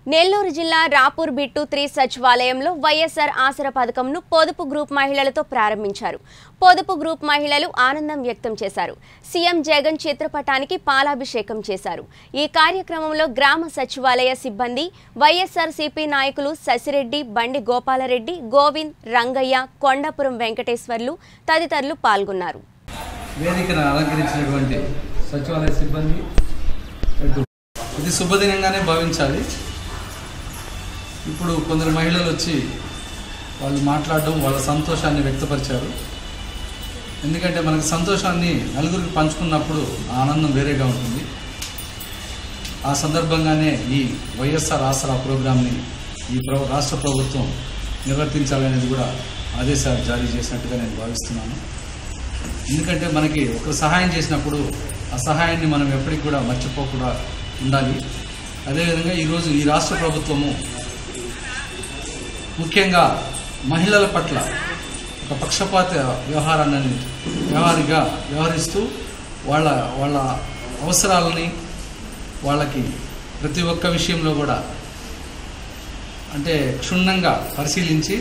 నెల్లూరు జిల్లా Rapur bit three సచివాలయంలో వైఎస్ఆర్ ఆసరా పథకంను పొదుపు గ్రూప్ మహిళలతో ప్రారంభించారు పొదుపు గ్రూప్ మహిళలు ఆనందం వ్యక్తం చేశారు సీఎం జగన్ చిత్రపటానికి పాలాభిషేకం చేశారు ఈ కార్యక్రమంలో గ్రామ సచివాలయ సిబ్బంది వైఎస్ఆర్ సిపి నాయకులు శశిరెడ్డి బండి గోపాలరెడ్డి గోవింద్ రంగయ్య కొండాపురం వెంకటేశ్వర్లు తదితరులు పాల్గొన్నారు వేదికను అలంకరించినటువంటి సచివాలయ సిబ్బంది ఇటు ఇది శుభదినంగానే భావించాలి ఇప్పుడు కొందరు మహిళలు వచ్చి వాళ్ళు మాట్లాడడం వాళ్ళ సంతోషాన్ని వ్యక్తపరిచారు ఎందుకంటే మనకి సంతోషాన్ని నలుగురికి పంచుకున్నప్పుడు ఆ ఆనందం వేరేగా ఉంటుంది ఆ సందర్భంగానే ఈ వైఎస్ఆర్ ఆసరా ప్రోగ్రామ్ని ఈ ప్ర రాష్ట్ర ప్రభుత్వం నిర్వర్తించాలనేది కూడా ఆదేశాలు జారీ చేసినట్టుగా నేను భావిస్తున్నాను ఎందుకంటే మనకి ఒక సహాయం చేసినప్పుడు ఆ సహాయాన్ని మనం ఎప్పటికి కూడా మర్చిపోకుండా ఉండాలి అదేవిధంగా ఈరోజు ఈ రాష్ట్ర ప్రభుత్వము ముఖ్యంగా మహిళల పట్ల ఒక పక్షపాత వ్యవహారాన్ని వ్యవహారిగా వ్యవహరిస్తూ వాళ్ళ వాళ్ళ అవసరాలని వాళ్ళకి ప్రతి ఒక్క విషయంలో కూడా అంటే క్షుణ్ణంగా పరిశీలించి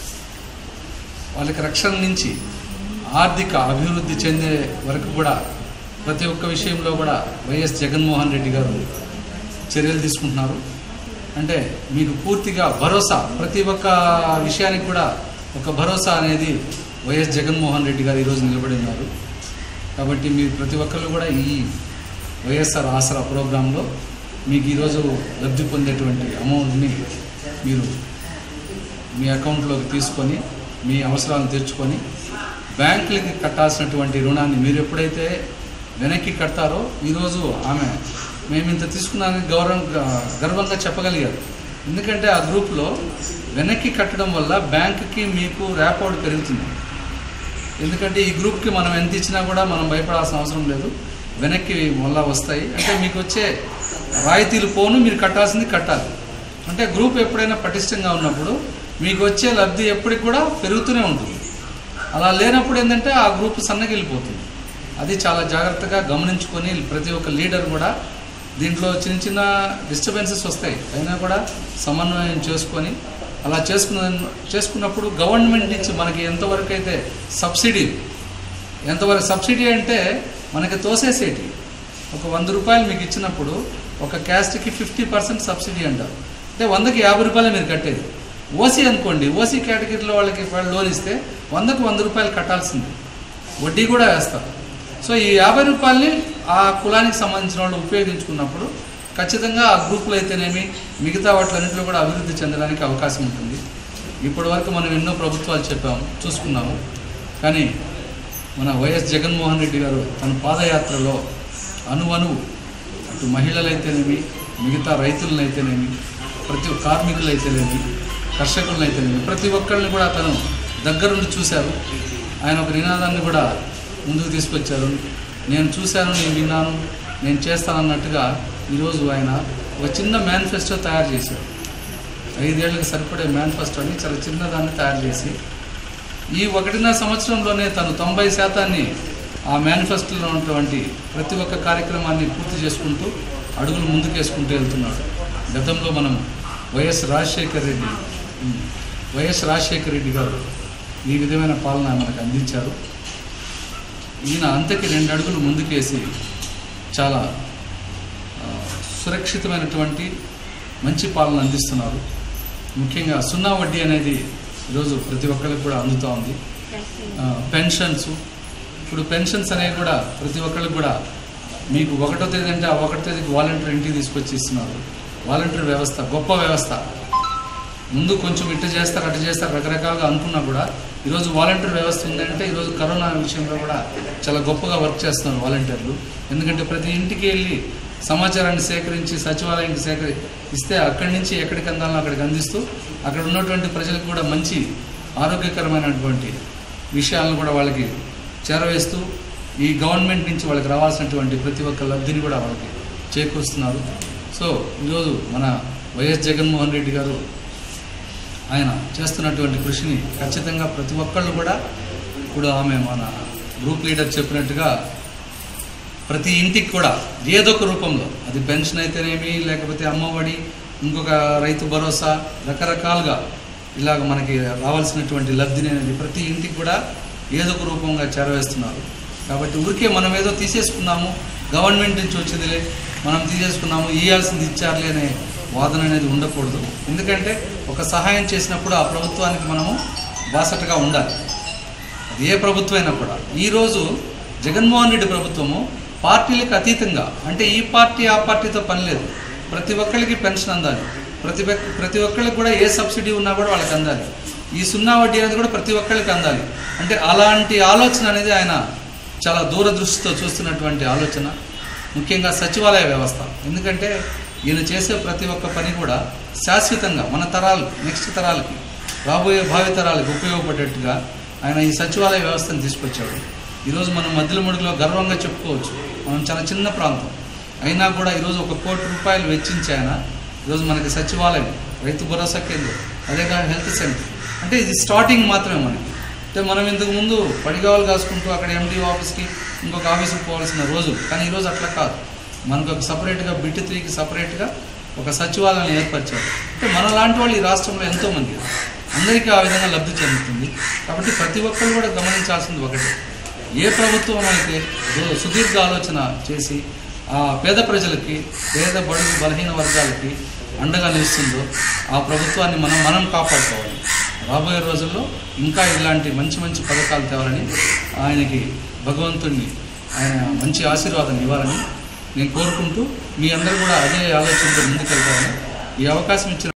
వాళ్ళకి రక్షణ నుంచి ఆర్థిక అభివృద్ధి చెందే వరకు కూడా ప్రతి ఒక్క విషయంలో కూడా వైఎస్ జగన్మోహన్ రెడ్డి గారు చర్యలు తీసుకుంటున్నారు అంటే మీకు పూర్తిగా భరోసా ప్రతి ఒక్క విషయానికి కూడా ఒక భరోసా అనేది వైఎస్ జగన్మోహన్ రెడ్డి గారు ఈరోజు నిలబడి ఉన్నారు కాబట్టి మీరు ప్రతి ఒక్కరు కూడా ఈ వైఎస్ఆర్ ఆసరా ప్రోగ్రాంలో మీకు ఈరోజు లబ్ధి పొందేటువంటి అమౌంట్ని మీరు మీ అకౌంట్లోకి తీసుకొని మీ అవసరాలను తీర్చుకొని బ్యాంకులకి కట్టాల్సినటువంటి రుణాన్ని మీరు ఎప్పుడైతే వెనక్కి కడతారో ఈరోజు ఆమె మేము ఇంత తీసుకున్నానని గౌరవం గర్వంగా చెప్పగలిగారు ఎందుకంటే ఆ గ్రూప్లో వెనక్కి కట్టడం వల్ల బ్యాంకుకి మీకు ర్యాపోర్ట్ పెరుగుతుంది ఎందుకంటే ఈ గ్రూప్కి మనం ఎంత ఇచ్చినా కూడా మనం భయపడాల్సిన అవసరం లేదు వెనక్కి మళ్ళా వస్తాయి అంటే మీకు వచ్చే రాయితీలు పోను మీరు కట్టాల్సింది కట్టాలి అంటే గ్రూప్ ఎప్పుడైనా పటిష్టంగా ఉన్నప్పుడు మీకు వచ్చే లబ్ధి ఎప్పటికి కూడా పెరుగుతూనే ఉంటుంది అలా లేనప్పుడు ఏంటంటే ఆ గ్రూప్ సన్నగిల్లిపోతుంది అది చాలా జాగ్రత్తగా గమనించుకొని ప్రతి ఒక్క లీడర్ కూడా దీంట్లో చిన్న చిన్న డిస్టర్బెన్సెస్ వస్తాయి అయినా కూడా సమన్వయం చేసుకొని అలా చేసుకున్న చేసుకున్నప్పుడు గవర్నమెంట్ నుంచి మనకి ఎంతవరకు అయితే సబ్సిడీ ఎంతవరకు సబ్సిడీ అంటే మనకి తోసేసేటి ఒక వంద రూపాయలు మీకు ఇచ్చినప్పుడు ఒక క్యాస్ట్కి ఫిఫ్టీ పర్సెంట్ సబ్సిడీ అంటారు అంటే వందకి యాభై రూపాయలు మీరు కట్టేది ఓసీ అనుకోండి ఓసీ కేటగిరీలో వాళ్ళకి వాళ్ళు లోన్ ఇస్తే వందకు వంద రూపాయలు కట్టాల్సింది వడ్డీ కూడా వేస్తారు సో ఈ యాభై రూపాయలని ఆ కులానికి సంబంధించిన వాళ్ళు ఉపయోగించుకున్నప్పుడు ఖచ్చితంగా ఆ గ్రూపులు అయితేనేమి మిగతా వాటిలన్నింటిలో కూడా అభివృద్ధి చెందడానికి అవకాశం ఉంటుంది ఇప్పటి వరకు మనం ఎన్నో ప్రభుత్వాలు చెప్పాము చూసుకున్నాము కానీ మన వైఎస్ జగన్మోహన్ రెడ్డి గారు తన పాదయాత్రలో అణువణువు అటు మహిళలైతేనేమి మిగతా రైతులనైతేనేమి ప్రతి కార్మికులైతేనేమి కర్షకులనైతేనేమి ప్రతి ఒక్కరిని కూడా తను దగ్గరుండి చూశారు ఆయన ఒక నినాదాన్ని కూడా ముందుకు తీసుకొచ్చారు నేను చూశాను నేను విన్నాను నేను చేస్తానన్నట్టుగా ఈరోజు ఆయన ఒక చిన్న మేనిఫెస్టో తయారు చేశారు ఐదేళ్లకు సరిపడే మేనిఫెస్టోని చాలా చిన్నదాన్ని తయారు చేసి ఈ ఒకటిన్నర సంవత్సరంలోనే తను తొంభై శాతాన్ని ఆ మేనిఫెస్టోలో ఉన్నటువంటి ప్రతి ఒక్క కార్యక్రమాన్ని పూర్తి చేసుకుంటూ అడుగులు ముందుకేసుకుంటూ వెళ్తున్నాడు గతంలో మనం వైఎస్ రాజశేఖర్ రెడ్డి ఉమ్, వైఎస్ రాజశేఖర్ రెడ్డి గారు ఈ విధమైన పాలన మనకు అందించారు ఈయన అంతకి రెండు అడుగులు ముందుకేసి చాలా ఆ, సురక్షితమైనటువంటి మంచి పాలన అందిస్తున్నారు ముఖ్యంగా సున్నా వడ్డీ అనేది ఈరోజు ప్రతి ఒక్కరికి కూడా అందుతూ ఉంది ఆ, పెన్షన్స్ ఇప్పుడు పెన్షన్స్ అనేవి కూడా ప్రతి ఒక్కరికి కూడా మీకు ఒకటో తేదీ అంటే ఆ ఒకటో తేదీకి వాలంటీర్ ఇంటికి తీసుకొచ్చి ఇస్తున్నారు వాలంటీర్ వ్యవస్థ గొప్ప వ్యవస్థ ముందు కొంచెం ఇటు చేస్తారు అటు చేస్తారు రకరకాలుగా అనుకున్నా కూడా ఈరోజు వాలంటీర్ వ్యవస్థ ఉందంటే ఈరోజు కరోనా విషయంలో కూడా చాలా గొప్పగా వర్క్ చేస్తున్నారు వాలంటీర్లు ఎందుకంటే ప్రతి ఇంటికి వెళ్ళి సమాచారాన్ని సేకరించి సచివాలయానికి సేకరి ఇస్తే అక్కడి నుంచి ఎక్కడికి అందాలో అక్కడికి అందిస్తూ అక్కడ ఉన్నటువంటి ప్రజలకు కూడా మంచి ఆరోగ్యకరమైనటువంటి విషయాలను కూడా వాళ్ళకి చేరవేస్తూ ఈ గవర్నమెంట్ నుంచి వాళ్ళకి రావాల్సినటువంటి ప్రతి ఒక్క లబ్ధిని కూడా వాళ్ళకి చేకూరుస్తున్నారు సో ఈరోజు మన వైఎస్ జగన్మోహన్ రెడ్డి గారు ఆయన చేస్తున్నటువంటి కృషిని ఖచ్చితంగా ప్రతి ఒక్కళ్ళు కూడా ఇప్పుడు ఆమె మన గ్రూప్ లీడర్ చెప్పినట్టుగా ప్రతి ఇంటికి కూడా ఏదో ఒక రూపంలో అది పెన్షన్ అయితేనేమి లేకపోతే అమ్మఒడి ఇంకొక రైతు భరోసా రకరకాలుగా ఇలాగ మనకి రావాల్సినటువంటి లబ్ధిని అనేది ప్రతి ఇంటికి కూడా ఏదో ఒక రూపంగా చేరవేస్తున్నారు కాబట్టి ఊరికే మనం ఏదో తీసేసుకున్నాము గవర్నమెంట్ నుంచి వచ్చేదిలే మనం తీసేసుకున్నాము ఇవ్వాల్సింది ఇచ్చారులే అనే వాదన అనేది ఉండకూడదు ఎందుకంటే ఒక సహాయం చేసినప్పుడు ఆ ప్రభుత్వానికి మనము బాసటగా ఉండాలి అది ఏ ప్రభుత్వం అయినా కూడా ఈరోజు జగన్మోహన్ రెడ్డి ప్రభుత్వము పార్టీలకు అతీతంగా అంటే ఈ పార్టీ ఆ పార్టీతో పని లేదు ప్రతి ఒక్కరికి పెన్షన్ అందాలి ప్రతి ఒక్క- ప్రతి ఒక్కరికి కూడా ఏ సబ్సిడీ ఉన్నా కూడా వాళ్ళకి అందాలి ఈ సున్నా వడ్డీ అనేది కూడా ప్రతి ఒక్కరికి అందాలి అంటే అలాంటి ఆలోచన అనేది ఆయన చాలా దూరదృష్టితో చూస్తున్నటువంటి ఆలోచన ముఖ్యంగా సచివాలయ వ్యవస్థ ఎందుకంటే ఈయన చేసే ప్రతి ఒక్క పని కూడా శాశ్వతంగా మన తరాలు నెక్స్ట్ తరాలకి రాబోయే భావి తరాలకు ఉపయోగపడేట్టుగా ఆయన ఈ సచివాలయ వ్యవస్థను తీసుకొచ్చాడు ఈరోజు మనం మధ్యల ముడుగులో గర్వంగా చెప్పుకోవచ్చు మనం చాలా చిన్న ప్రాంతం అయినా కూడా ఈరోజు ఒక కోటి రూపాయలు వెచ్చించి ఆయన ఈరోజు మనకి సచివాలయం రైతు భరోసా కేంద్రం అదేగా హెల్త్ సెంటర్ అంటే ఇది స్టార్టింగ్ మాత్రమే మనకి అంటే మనం ఇంతకు ముందు పడిగావలు కాసుకుంటూ అక్కడ ఎండి ఆఫీస్కి ఇంకొక ఆఫీస్కి పోవాల్సిన రోజు కానీ ఈరోజు అట్లా కాదు మనకు ఒక సపరేట్గా బిట్ త్రీకి సపరేట్గా ఒక సచివాలయం ఏర్పరిచారు అంటే మన లాంటి వాళ్ళు ఈ రాష్ట్రంలో ఎంతోమంది అందరికీ ఆ విధంగా లబ్ధి చెందుతుంది కాబట్టి ప్రతి ఒక్కరు కూడా గమనించాల్సింది ఒకటి ఏ ప్రభుత్వం అయితే దు- సుదీర్ఘ ఆలోచన చేసి ఆ పేద ప్రజలకి పేద బడుగు బలహీన వర్గాలకి అండగా నిలుస్తుందో ఆ ప్రభుత్వాన్ని మనం మనం కాపాడుకోవాలి రాబోయే రోజుల్లో ఇంకా ఇలాంటి మంచి మంచి పథకాలు తేవాలని ఆయనకి భగవంతుడిని ఆయన మంచి ఆశీర్వాదం ఇవ్వాలని నేను కోరుకుంటూ మీ అందరూ కూడా అదే ఆలోచనతో ముందుకెళ్తారని ఈ అవకాశం ఇచ్చిన